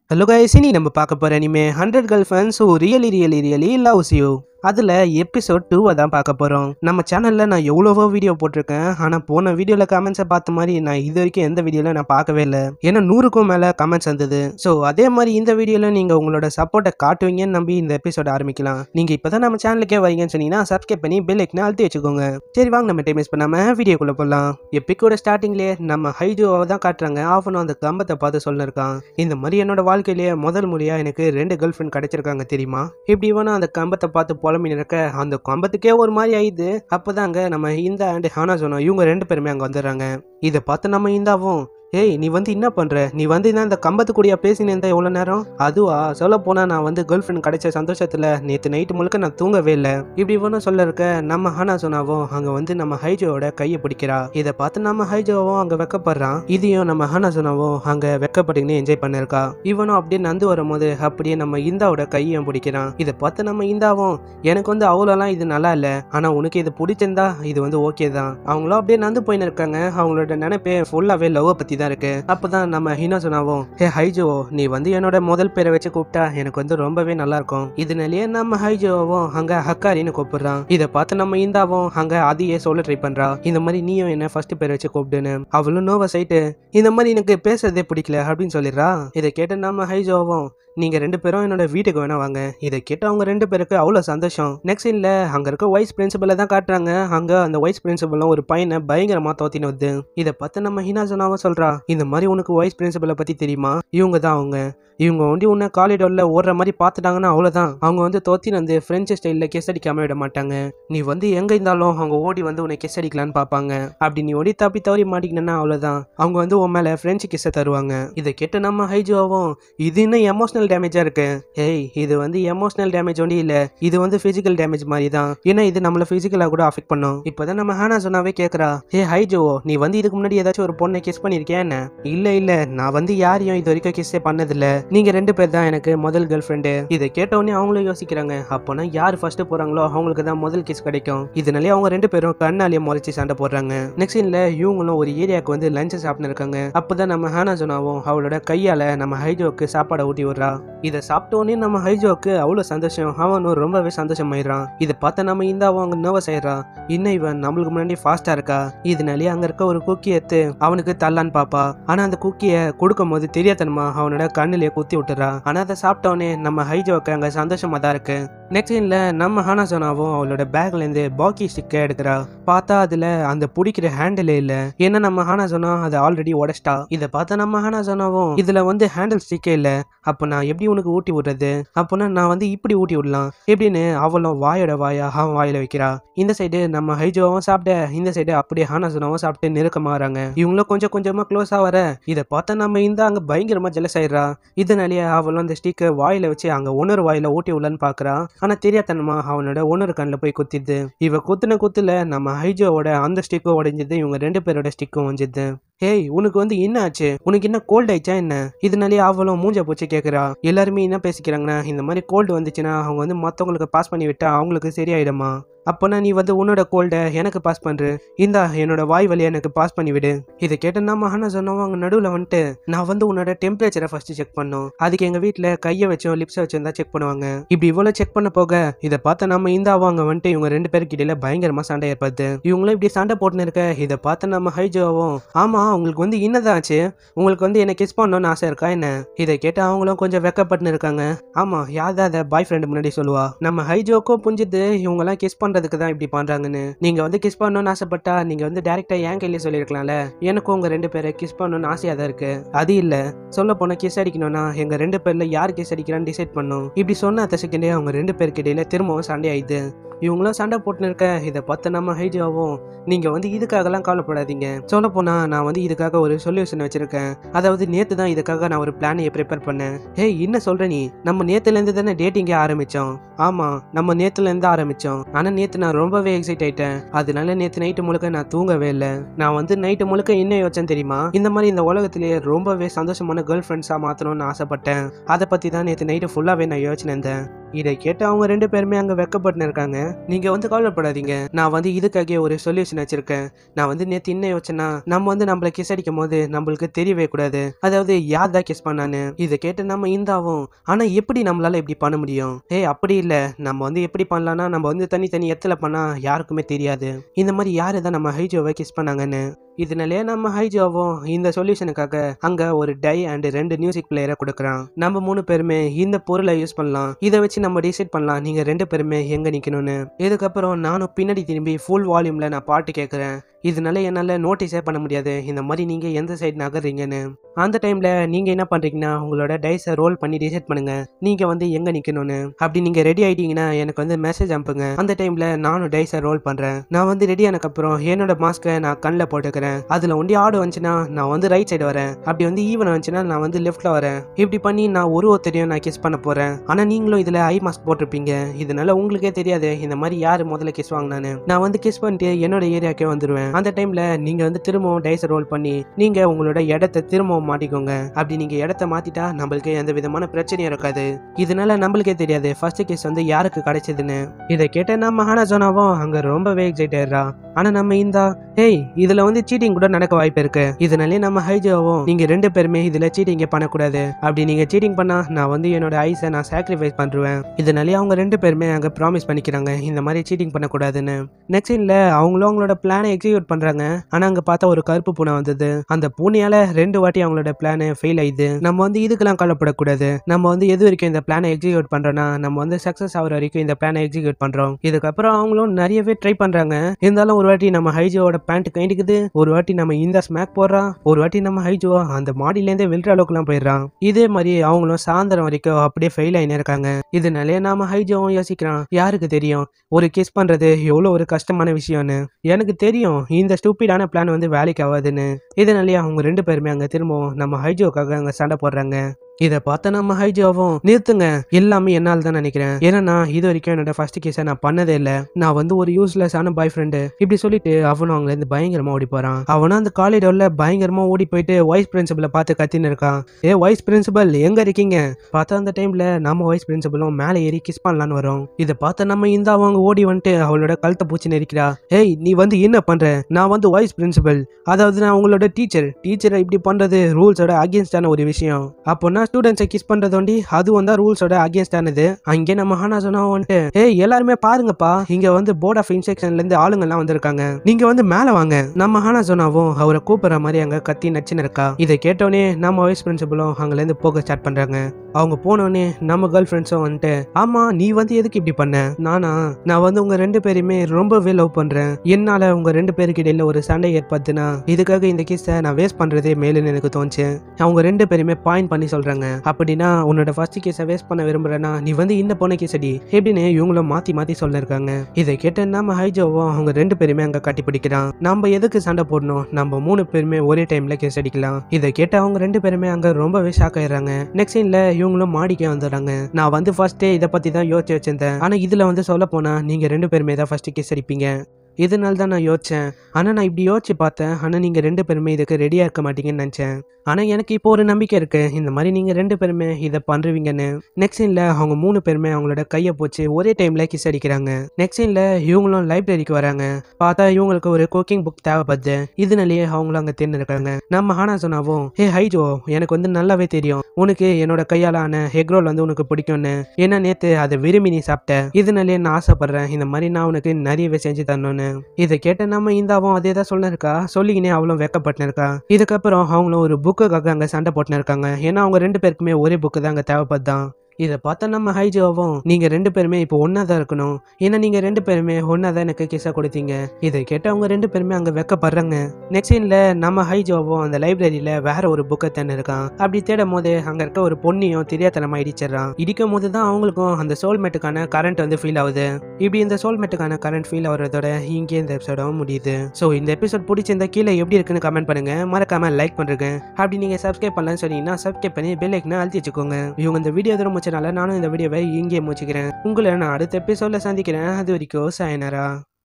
hello guys இனி நம்ம பார்க்க போகிற anime hundred girl friends who really really really loves you அதில் எபிசோட் டூவை தான் பார்க்க போகிறோம் நம்ம சேனலில் நான் எவ்வளவோ வீடியோ போட்டிருக்கேன் ஆனால் போன வீடியோவில் கமெண்ட்ஸை பார்த்த மாதிரி நான் இது வரைக்கும் எந்த வீடியோவில் நான் பார்க்கவே இல்லை ஏன்னா நூறுக்கும் மேலே கமெண்ட்ஸ் வந்தது ஸோ அதே மாதிரி இந்த வீடியோவில் நீங்கள் உங்களோட சப்போர்ட்டை காட்டுவீங்கன்னு நம்பி இந்த எபிசோட் ஆரம்பிக்கலாம் நீங்கள் இப்போ தான் நம்ம சேனலுக்கே வரீங்கன்னு சொன்னீங்கன்னா சப்ஸ்கிரைப் பண்ணி பெல் ஐக்கனை அழுத்தி வச்சுக்கோங்க சரி வாங்க நம்ம டைம் மிஸ் பண்ணாமல் வீடியோக்குள்ளே போகலாம் எப்பிக்கோட ஸ்டார்டிங்லேயே நம்ம ஹைஜோவை தான் காட்டுறாங்க ஆஃபனும் அந்த கம்பத்தை பார்த்து சொல்லிருக்கான் இந்த மாதிரி என்னோட வாழ்க்கையிலேயே முதல் முறையாக எனக்கு ரெண்டு கேர்ள் ஃப்ரெண்ட் கிடைச்சிருக்காங்க தெரியுமா இப்படி இவனும் அந்த கம்பத்தை பார்த்து புலம்பி நிற்க அந்த கம்பத்துக்கே ஒரு மாதிரி ஆயிடுது அப்போதாங்க நம்ம இந்த அண்ட் ஹானா சொன்னோம் இவங்க ரெண்டு பேருமே அங்கே வந்துடுறாங்க இதை பார்த்து நம்ம இந்தாவும் ஏய் நீ வந்து என்ன பண்ற நீ வந்து என்ன இந்த கம்பத்து கூடிய பேசினேன் எவ்வளோ நேரம் அதுவா சொல்ல போனா நான் வந்து கேர்ள் ஃப்ரெண்ட் கிடைச்ச சந்தோஷத்துல நேற்று நைட்டு முழுக்க நான் தூங்கவே இல்லை இப்படி ஒன்றும் சொல்ல இருக்க நம்ம ஹானா சொன்னாவும் அங்க வந்து நம்ம ஹைஜோவோட கையை பிடிக்கிறா இதை பார்த்து நம்ம ஹைஜோவும் அங்க வெக்கப்படுறான் இதையும் நம்ம ஹானா சொன்னாவும் அங்க வெக்கப்பட்டுக்கின்னு என்ஜாய் பண்ணிருக்கா இவனும் அப்படியே நந்து வரும்போது அப்படியே நம்ம இந்தாவோட கையையும் பிடிக்கிறான் இதை பார்த்து நம்ம இந்தாவும் எனக்கு வந்து அவ்வளோலாம் இது நல்லா இல்லை ஆனா உனக்கு இது பிடிச்சிருந்தா இது வந்து ஓகே தான் அவங்களும் அப்படியே நந்து போயின்னு இருக்காங்க அவங்களோட நினைப்பே ஃபுல்லாவே லவ் பத்தி தான் இருக்கு அப்பதான் நம்ம ஹீனா சொன்னாவும் ஹே ஹைஜோ நீ வந்து என்னோட முதல் பேரை வச்சு கூப்பிட்டா எனக்கு வந்து ரொம்பவே நல்லா இருக்கும் இதனாலேயே நம்ம ஹைஜோவும் அங்க ஹக்காரின்னு கூப்பிடுறான் இதை பார்த்து நம்ம இந்தாவும் அங்க அதையே சொல்ல ட்ரை பண்றா இந்த மாதிரி நீயும் என்ன ஃபர்ஸ்ட் பேர் வச்சு கூப்பிடுன்னு அவளும் நோவ சைட்டு இந்த மாதிரி எனக்கு பேசுறதே பிடிக்கல அப்படின்னு சொல்லிடுறா இதை கேட்டு நம்ம ஹைஜோவும் நீங்க ரெண்டு பேரும் என்னோட வீட்டுக்கு வேணா வாங்க இதை கேட்டு அவங்க ரெண்டு பேருக்கு அவ்வளோ சந்தோஷம் நெக்ஸ்ட் சீன்ல அங்க இருக்க வைஸ் பிரின்சிபலை தான் காட்டுறாங்க அங்க அந்த வைஸ் பிரின்சிபலும் ஒரு பையனை பயங்கரமா தோத்தின்னு வருது இதை பார்த்து நம்ம ஹினாசனாவும் சொல்றா இந்த மாதிரி உனக்கு வைஸ் பிரின்சிபலை பத்தி தெரியுமா இவங்க தான் அவங்க இவங்க வந்து உன்னை காலிடோர்ல ஓடுற மாதிரி பார்த்துட்டாங்கன்னா அவ்வளோதான் அவங்க வந்து தோத்தின்னு வந்து ஃப்ரெஞ்சு ஸ்டைலில் கெஸ் அடிக்காம விட மாட்டாங்க நீ வந்து எங்க இருந்தாலும் அவங்க ஓடி வந்து உன்னை கெஸ் அடிக்கலான்னு பார்ப்பாங்க அப்படி நீ ஓடி தப்பி தவறி மாட்டிக்கினா அவ்வளோதான் அவங்க வந்து உன் மேல ஃப்ரெஞ்சு கிஸ்ஸை தருவாங்க இதை கேட்டு நம்ம ஹைஜோவும் இது இன்னும் எமோஷனல் டேமேஜா இருக்கு ஏய் இது வந்து எமோஷனல் டேமேஜ் ஒன்றும் இல்ல இது வந்து பிசிக்கல் டேமேஜ் மாதிரி தான் ஏன்னா இது நம்மள பிசிக்கலா கூட அஃபெக்ட் பண்ணும் இப்போதான் நம்ம ஹானா சொன்னாவே கேக்குறா ஏ ஹைஜோ நீ வந்து இதுக்கு முன்னாடி ஏதாச்சும் ஒரு பொண்ணை கிஸ் பண்ணிருக்கியா என்ன இல்ல இல்ல நான் வந்து யாரையும் இது வரைக்கும் கிஸ்ஸே பண்ணதில்ல நீங்க ரெண்டு பேர் தான் எனக்கு முதல் கேர்ள் ஃப்ரெண்டு இதை கேட்டவுடனே அவங்களும் யோசிக்கிறாங்க அப்போனா யார் ஃபர்ஸ்ட் போறாங்களோ அவங்களுக்கு தான் முதல் கிஸ் கிடைக்கும் இதனாலே அவங்க ரெண்டு பேரும் கண்ணாலேயே முறைச்சி சண்டை போடுறாங்க நெக்ஸ்ட் சீன்ல இவங்களும் ஒரு ஏரியாவுக்கு வந்து லஞ்ச் சாப்பிட்டு இருக்காங்க அப்பதான் நம்ம ஹானா சொன்னாவும் அவளோட கையால நம்ம ஹைஜோக்கு சாப்பாடை ஊட்டி விடுறா இதை சாப்பிட்டோன்னே நம்ம ஹைஜோக்கு அவ்வளோ சந்தோஷம் அவனும் ரொம்பவே சந்தோஷமாயிடுறான் இதை பார்த்த நம்ம இந்தாவும் அங்கே நர்வஸ் ஆயிடுறா இன்னும் இவன் நம்மளுக்கு முன்னாடி ஃபாஸ்டா இருக்கா இதனாலே அங்க இருக்க ஒரு குக்கி எடுத்து அவனுக்கு தள்ளான்னு பாப்பா ஆனா அந்த குக்கியை கொடுக்கும் போது தெரியாதனமா அவனோட கண்ணிலேயே குத்தி விட்டுறா ஆனா அதை சாப்பிட்டோன்னே நம்ம ஹைஜோக்கு அங்க சந்தோஷமா தான் இருக்கு நெக்ஸ்ட் சீன்ல நம்ம ஹானா சொன்னாவும் அவளோட பேக்ல இருந்து பாக்கி ஸ்டிக்கை எடுக்கிறா பார்த்தா அதுல அந்த பிடிக்கிற ஹேண்டிலே இல்ல ஏன்னா நம்ம ஹானா சொன்னா அதை ஆல்ரெடி உடச்சிட்டா இதை பார்த்தா நம்ம ஹானா சொன்னாவும் இதுல வந்து ஹேண்டில் ஸ்டிக்கே இல்ல அப்போ நான் எப்படி உனக்கு ஊட்டி விடுறது அப்போனா நான் வந்து இப்படி ஊட்டி விடலாம் எப்படின்னு அவளும் வாயோட வாயா அவன் வாயில வைக்கிறா இந்த சைடு நம்ம ஹைஜோவும் சாப்பிட இந்த சைடு அப்படியே ஹானா சொன்னாவும் சாப்பிட்டு நெருக்கமாகறாங்க இவங்களும் கொஞ்சம் கொஞ்சமா க்ளோஸ் ஆவற இதை பார்த்தா நம்ம இந்த அங்க பயங்கரமா ஜெலஸ் ஆயிடுறா இதனாலேயே அவளும் அந்த ஸ்டிக்கை வாயில வச்சு அங்க ஒன்னொரு வாயில ஊட்டி விடலான்னு பாக்குறா ஆனா தெரியாதனமா அவனோட ஒன்னொரு கண்ணில் போய் குத்திடுது இவ குத்துன குத்துல நம்ம ஹைஜோவோட அந்த ஸ்டிக்கும் உடைஞ்சது இவங்க ரெண்டு பேரோட ஸ்டிக்கும் உடைஞ்சது ஏய் உனக்கு வந்து என்ன ஆச்சு உனக்கு என்ன கோல்ட் ஆயிடுச்சா என்ன இதனாலேயே அவளும் மூஞ்ச போச்சு கேட்குறா எல்லாருமே என்ன பேசிக்கிறாங்கன்னா இந்த மாதிரி கோல்டு வந்துச்சுன்னா அவங்க வந்து மற்றவங்களுக்கு பாஸ் பண்ணி விட்டா அவங்களுக்கு சரியாயிடுமா அப்போனா நீ வந்து உன்னோட கோல்டை எனக்கு பாஸ் பண்ற இந்தா என்னோட வாய் வழியை எனக்கு பாஸ் பண்ணி விடு இதை கேட்ட நம்ம ஹானா சொன்னோம் அவங்க நடுவில் வந்துட்டு நான் வந்து உன்னோட டெம்பரேச்சரை ஃபர்ஸ்ட் செக் பண்ணோம் அதுக்கு எங்கள் வீட்டில் கையை வச்சோ லிப்ஸை வச்சோ தான் செக் பண்ணுவாங்க இப்படி இவ்வளோ செக் பண்ண போக இதை பார்த்து நம்ம இந்த அவங்க வந்துட்டு இவங்க ரெண்டு பேருக்கு இடையில பயங்கரமா சண்டை ஏற்படுது இவங்களும் இப்படி சண்டை போட்டுன்னு இருக்க இதை பார்த்து நம்ம ஹைஜோவும் ஆமா உங்களுக்கு வந்து என்னதான் ஆச்சு உங்களுக்கு வந்து என்ன கிஸ் பண்ணணும்னு ஆசை இருக்கா என்ன இதை கேட்டு அவங்களும் கொஞ்சம் வெக்கப்பட்டுன்னு இருக்காங்க ஆமா யார் அதை பாய் ஃப்ரெண்டு முன்னாடி சொல்லுவா நம்ம ஹைஜோக்கும் புரிஞ்சுது இவங்கெல்லாம் கிஸ் பண்றதுக்கு தான் இப்படி பண்றாங்கன்னு நீங்க வந்து கிஸ் பண்ணணும்னு ஆசைப்பட்டா நீங்க வந்து டேரக்டா என் கையிலே சொல்லியிருக்கலாம்ல எனக்கும் உங்க ரெண்டு பேரை கிஸ் பண்ணணும்னு ஆசையா தான் இருக்கு அது இல்ல சொல்ல போனா கிஸ் அடிக்கணும்னா எங்க ரெண்டு பேர்ல யார் கிஸ் அடிக்கிறான்னு டிசைட் பண்ணும் இப்படி சொன்ன அத்த செகண்டே அவங்க ரெண்டு பேருக்கு இடையில திரும்பவும் சண்டை ஆயிடுது இவங்களும் சண்டை போட்டுன்னு இருக்க இதை பார்த்து நம்ம ஹைஜாவும் நீங்க வந்து இதுக்காகலாம் கவலைப்படாதீங்க சொல்ல போனா நான் வந்து இதுக்காக ஒரு சொல்யூஷன் வச்சிருக்கேன் அதாவது நேத்து தான் இதுக்காக நான் ஒரு பிளானையை ப்ரிப்பேர் பண்ணேன் ஏய் என்ன சொல்ற நீ நம்ம நேத்துல இருந்து தானே டேட்டிங்கே ஆரம்பிச்சோம் ஆமா நம்ம நேத்துல இருந்து ஆரம்பிச்சோம் ஆனா நேற்று நான் ரொம்பவே எக்ஸைட் ஆயிட்டேன் அதனால நேற்று நைட்டு முழுக்க நான் தூங்கவே இல்லை நான் வந்து நைட்டு முழுக்க என்ன யோசிச்சேன் தெரியுமா இந்த மாதிரி இந்த உலகத்திலேயே ரொம்பவே சந்தோஷமான கேர்ள் ஃப்ரெண்ட்ஸாக மாற்றணும்னு ஆசைப்பட்டேன் அதை பற்றி தான் நேற்று நைட்டு ஃபுல்லாகவே நான் யோசிச்சிருந்தேன் இதை கேட்டு அவங்க ரெண்டு பேருமே அங்கே வெக்கப்பட்டு இருக்காங்க நீங்கள் வந்து கவலைப்படாதீங்க நான் வந்து இதுக்காக ஒரு சொல்யூஷன் வச்சிருக்கேன் நான் வந்து நேற்று என்ன யோசிச்சேன்னா நம்ம வந்து நம்மளை கிஸ் அடிக்கும் போது நம்மளுக்கு தெரியவே கூடாது அதாவது யார் தான் கிஸ் பண்ணான்னு இதை கேட்டு நம்ம இந்தாவும் ஆனால் எப்படி நம்மளால இப்படி பண்ண முடியும் ஏய் அப்படி இல்லை நம்ம வந்து எப்படி பண்ணலாம்னா நம்ம வந்து தனித்தனி இடத்துல பண்ணால் யாருக்குமே தெரியாது இந்த மாதிரி யார் தான் நம்ம ஹைஜோவை கிஸ் பண்ணாங்கன்னு இதனாலே நம்ம ஹைஜோவும் இந்த சொல்யூஷனுக்காக அங்க ஒரு டை அண்ட் ரெண்டு மியூசிக் பிளேயரை கொடுக்குறான் நம்ம மூணு பேருமே இந்த பொருளை யூஸ் பண்ணலாம் இதை வச்சு நம்ம டிசைட் பண்ணலாம் நீங்க ரெண்டு பேருமே எங்க நிக்கணும்னு இதுக்கப்புறம் நானும் பின்னாடி திரும்பி ஃபுல் வால்யூம்ல நான் பாட்டு கேட்குறேன் இதனால என்னால் நோட்டீஸே பண்ண முடியாது இந்த மாதிரி நீங்கள் எந்த சைடு நகர்றீங்கன்னு அந்த டைமில் நீங்கள் என்ன பண்ணுறீங்கன்னா உங்களோட டைஸை ரோல் பண்ணி டிசைட் பண்ணுங்க நீங்கள் வந்து எங்கே நிற்கணும்னு அப்படி நீங்கள் ரெடி ஆகிட்டீங்கன்னா எனக்கு வந்து மெசேஜ் அனுப்புங்க அந்த டைமில் நானும் டைஸை ரோல் பண்ணுறேன் நான் வந்து ரெடி ஆனதுக்கப்புறம் என்னோட மாஸ்க்கை நான் கண்ணில் போட்டுக்கிறேன் அதில் ஒண்டி ஆடு வந்துச்சுன்னா நான் வந்து ரைட் சைடு வரேன் அப்படி வந்து ஈவன் வந்துச்சுன்னா நான் வந்து லெஃப்ட்டில் வரேன் இப்படி பண்ணி நான் ஒரு ஒருத்தரையும் நான் கிஸ் பண்ண போகிறேன் ஆனால் நீங்களும் இதில் ஐ மாஸ்க் போட்டிருப்பீங்க இதனால உங்களுக்கே தெரியாது இந்த மாதிரி யார் முதல்ல கிஸ் வாங்கினான்னு நான் வந்து கிஸ் பண்ணிட்டு என்னோட ஏரியாக்கே வந்துடுவேன் அந்த டைம்ல நீங்க வந்து திரும்பவும் டைஸ் ரோல் பண்ணி நீங்க உங்களோட இடத்த திரும்பவும் மாட்டிக்கோங்க அப்படி நீங்க இடத்த மாத்திட்டா நம்மளுக்கு எந்த விதமான பிரச்சனையும் இருக்காது இதனால நம்மளுக்கே தெரியாது ஃபர்ஸ்ட் கேஸ் வந்து யாருக்கு கிடைச்சதுன்னு இதை கேட்ட நம்ம ஹானாஜோனாவும் அங்க ரொம்பவே எக்ஸைட் ஆயிடுறா ஆனா நம்ம இந்தா ஏய் இதுல வந்து சீட்டிங் கூட நடக்க வாய்ப்பு இருக்கு இதனாலே நம்ம ஹைஜோவும் நீங்க ரெண்டு பேருமே இதுல சீட்டிங் பண்ணக்கூடாது அப்படி நீங்க சீட்டிங் பண்ணா நான் வந்து என்னோட ஐஸை நான் சாக்ரிஃபைஸ் பண்றேன் இதனாலே அவங்க ரெண்டு பேருமே அங்க ப்ராமிஸ் பண்ணிக்கிறாங்க இந்த மாதிரி சீட்டிங் பண்ணக்கூடாதுன்னு நெக்ஸ்ட் சீன்ல அவங்களும் அவங்களோட பிளானை எக்ஸிக்யூட் பண்றாங்க ஆனா அங்க பார்த்தா ஒரு கருப்பு பூனை வந்தது அந்த பூனையால ரெண்டு வாட்டி அவங்களோட பிளான் ஃபெயில் ஆயிடுது நம்ம வந்து இதுக்கெல்லாம் கவலைப்படக்கூடாது நம்ம வந்து எது வரைக்கும் இந்த பிளானை எக்ஸிக்யூட் பண்றோம்னா நம்ம வந்து சக்சஸ் ஆகிற வரைக்கும் இந்த பிளானை எக்ஸிக்யூட் பண்றோம் இதுக்கப்புறம் அவங்களும் நிறையவே ட்ரை பண்றாங்க இருந்தாலும் ஒரு வாட்டி நம்ம ஹைஜோவோட பேண்ட் கைண்டுக்குது ஒரு வாட்டி நம்ம இந்த ஸ்மாக் போடுறான் ஒரு வாட்டி நம்ம ஹைஜோ அந்த மாடியிலேருந்தே விழுற அளவுக்குலாம் போயிடுறான் இதே மாதிரி அவங்களும் சாயந்தரம் வரைக்கும் அப்படியே ஃபெயில் ஆயினே இருக்காங்க இதனாலே நாம ஹைஜோவும் யோசிக்கிறான் யாருக்கு தெரியும் ஒரு கிஸ் பண்றது எவ்வளோ ஒரு கஷ்டமான விஷயம்னு எனக்கு தெரியும் இந்த ஸ்டூப்பிடான பிளான் வந்து வேலைக்கு ஆகாதுன்னு இதனாலேயே அவங்க ரெண்டு பேருமே அங்கே திரும்பவும் நம்ம ஹைஜோக்காக அங்கே சண்டை போடுறாங்க இதை பார்த்த நம்ம ஹைஜோவும் நிறுத்துங்க எல்லாமே என்னால் தான் நினைக்கிறேன் ஏன்னா நான் இது வரைக்கும் என்னோட ஃபர்ஸ்ட் கேஸை நான் பண்ணதே இல்லை நான் வந்து ஒரு யூஸ்லெஸ்ஸான பாய் ஃப்ரெண்டு இப்படி சொல்லிட்டு அவனும் அங்கேருந்து பயங்கரமா ஓடி போறான் அவனும் அந்த காலிடோர்ல பயங்கரமா ஓடி போயிட்டு வைஸ் பிரின்சிபலை பார்த்து கத்தின்னு இருக்கான் ஏ வைஸ் பிரின்சிபல் எங்க இருக்கீங்க பார்த்தா அந்த டைம்ல நம்ம வைஸ் பிரின்சிபலும் மேலே ஏறி கிஸ் பண்ணலான்னு வரும் இதை பார்த்த நம்ம இந்த அவங்க ஓடி வந்துட்டு அவளோட கழுத்தை பூச்சி நெரிக்கிறா ஏய் நீ வந்து என்ன பண்ற நான் வந்து வைஸ் பிரின்சிபல் அதாவது நான் உங்களோட டீச்சர் டீச்சரை இப்படி பண்றது ரூல்ஸோட அகேன்ஸ்டான ஒரு விஷயம் அப்போனா ஸ்டூடெண்ட்ஸை கிஸ் பண்றது ஒண்டி அதுவும் தான் ரூல்ஸோட அகேன்ஸ்டானது அங்கே நம்ம ஹானா சொன்னா வந்துட்டு ஏய் எல்லாருமே பாருங்கப்பா இங்க வந்து போர்ட் ஆஃப் இன்ஸ்ட்ரக்ஷன்ல இருந்து ஆளுங்கெல்லாம் வந்திருக்காங்க நீங்க வந்து மேல வாங்க நம்ம ஹானா சொன்னாவும் அவரை கூப்பிடுற மாதிரி அங்க கத்தி நச்சுன்னு இருக்கா இதை கேட்டோடனே நம்ம வைஸ் பிரின்சிபலும் அங்கல இருந்து போக ஸ்டார்ட் பண்றாங்க அவங்க போனோடனே நம்ம கேர்ள் ஃப்ரெண்ட்ஸும் வந்துட்டு ஆமா நீ வந்து எதுக்கு இப்படி பண்ண நானா நான் வந்து உங்க ரெண்டு பேரையுமே ரொம்பவே லவ் பண்றேன் என்னால உங்க ரெண்டு பேருக்கு இடையில ஒரு சண்டை ஏற்படுத்துனா இதுக்காக இந்த கிஸ்ஸை நான் வேஸ்ட் பண்றதே மேலுன்னு எனக்கு தோணுச்சு அவங்க ரெண்டு பேருமே பாயிண்ட் பண்ணி சொல்றாங்க அப்படின்னா உன்னோட ஃபர்ஸ்ட் கேஸை வேஸ்ட் பண்ண விரும்புறேன்னா நீ வந்து இந்த பொண்ணு கேசடி எப்படின்னு இவங்களும் மாத்தி மாத்தி சொல்லிருக்காங்க இதை கேட்டு நம்ம ஹைஜோவும் அவங்க ரெண்டு பேருமே அங்க கட்டி பிடிக்கிறான் நம்ம எதுக்கு சண்டை போடணும் நம்ம மூணு பேருமே ஒரே டைம்ல கேஸ் அடிக்கலாம் இதை கேட்டு அவங்க ரெண்டு பேருமே அங்க ரொம்பவே ஷாக் ஆயிடுறாங்க நெக்ஸ்ட் சீன்ல இவங்களும் மாடிக்கே வந்துடுறாங்க நான் வந்து ஃபர்ஸ்டே இதை பத்தி தான் யோசிச்சு வச்சிருந்தேன் ஆனா இதுல வந்து சொல்ல போனா நீங்க ரெண்டு பேருமே தான் ஃபர்ஸ்ட் கேஸ் அடிப்பீங்க இதனால தான் நான் யோசிச்சேன் ஆனால் நான் இப்படி யோசிச்சு பார்த்தேன் ஆனால் நீங்கள் ரெண்டு பேருமே இதுக்கு ரெடியாக இருக்க மாட்டீங்கன்னு நினச்சேன் ஆனால் எனக்கு இப்போ ஒரு நம்பிக்கை இருக்கு இந்த மாதிரி நீங்கள் ரெண்டு பேருமே இதை பண்ணுவீங்கன்னு நெக்ஸ்ட் சீனில் அவங்க மூணு பேருமே அவங்களோட கையை போச்சு ஒரே டைமில் கிஸ் அடிக்கிறாங்க நெக்ஸ்ட் சீனில் இவங்களும் லைப்ரரிக்கு வராங்க பார்த்தா இவங்களுக்கு ஒரு குக்கிங் புக் தேவைப்படுது இதனாலேயே அவங்களும் அங்கே தேர்ந்தெடுக்காங்க நம்ம ஹானா சொன்னாவும் ஹே ஹைஜோ எனக்கு வந்து நல்லாவே தெரியும் உனக்கு என்னோட கையால் ஆன எக் ரோல் வந்து உனக்கு பிடிக்கும்னு ஏன்னா நேற்று அதை விரும்பி நீ சாப்பிட்ட இதனாலேயே நான் ஆசைப்படுறேன் இந்த மாதிரி நான் உனக்கு நிறையவே செஞ்சு தரணும்னு இதை கேட்ட நம்ம இந்தாவும் அதே தான் சொல்லிருக்கா சொல்லிக்கினே அவளும் வெக்கப்பட்டு இருக்கா இதுக்கப்புறம் அவங்களும் ஒரு புக்குக்காக அங்கே சண்டை போட்டுன்னு இருக்காங்க ஏன்னா அவங்க ரெண்டு பேருக்குமே ஒரே புக்கு தான் அங்கே தேவைப்படுதான் இதை பார்த்தா நம்ம ஹைஜோவும் நீங்க ரெண்டு பேருமே இப்போ ஒன்னா தான் இருக்கணும் ஏன்னா நீங்க ரெண்டு பேருமே ஒன்னா தான் எனக்கு கிஸ்ஸா கொடுத்தீங்க இதை கேட்டு அவங்க ரெண்டு பேருமே அங்க வெக்கப்படுறாங்க நெக்ஸ்ட் சீன்ல நம்ம ஹைஜோவும் அந்த லைப்ரரியில வேற ஒரு புக்கை தேன் இருக்கான் அப்படி தேடும் போது அங்க இருக்க ஒரு பொண்ணையும் தெரியாதனமா இடிச்சிடறான் இடிக்கும் போது தான் அவங்களுக்கும் அந்த சோல்மேட்டுக்கான கரண்ட் வந்து ஃபீல் ஆகுது இப்படி இந்த சோல்மேட்டுக்கான கரண்ட் ஃபீல் ஆகுறதோட இங்கே இந்த எபிசோடும் முடியுது ஸோ இந்த எபிசோட் பிடிச்சிருந்தா கீழே எப்படி இருக்குன்னு கமெண்ட் பண்ணுங்க மறக்காம லைக் பண்ணுங்க அப்படி நீங்க சப்ஸ்கிரைப் பண்ணலாம்னு சொன்னீங்கன்னா சப்ஸ்கிரைப் பண்ணி பெல் ஐக்கனை அழுத்தி வச்சுக்கோங்க இவங்க இந்த வீடியோ ரொம்ப ஆயிடுச்சனால நானும் இந்த வீடியோவை இங்கே முடிச்சுக்கிறேன் உங்களை நான் அடுத்த எபிசோட்ல சந்திக்கிறேன் அது வரைக்கும் சாயனரா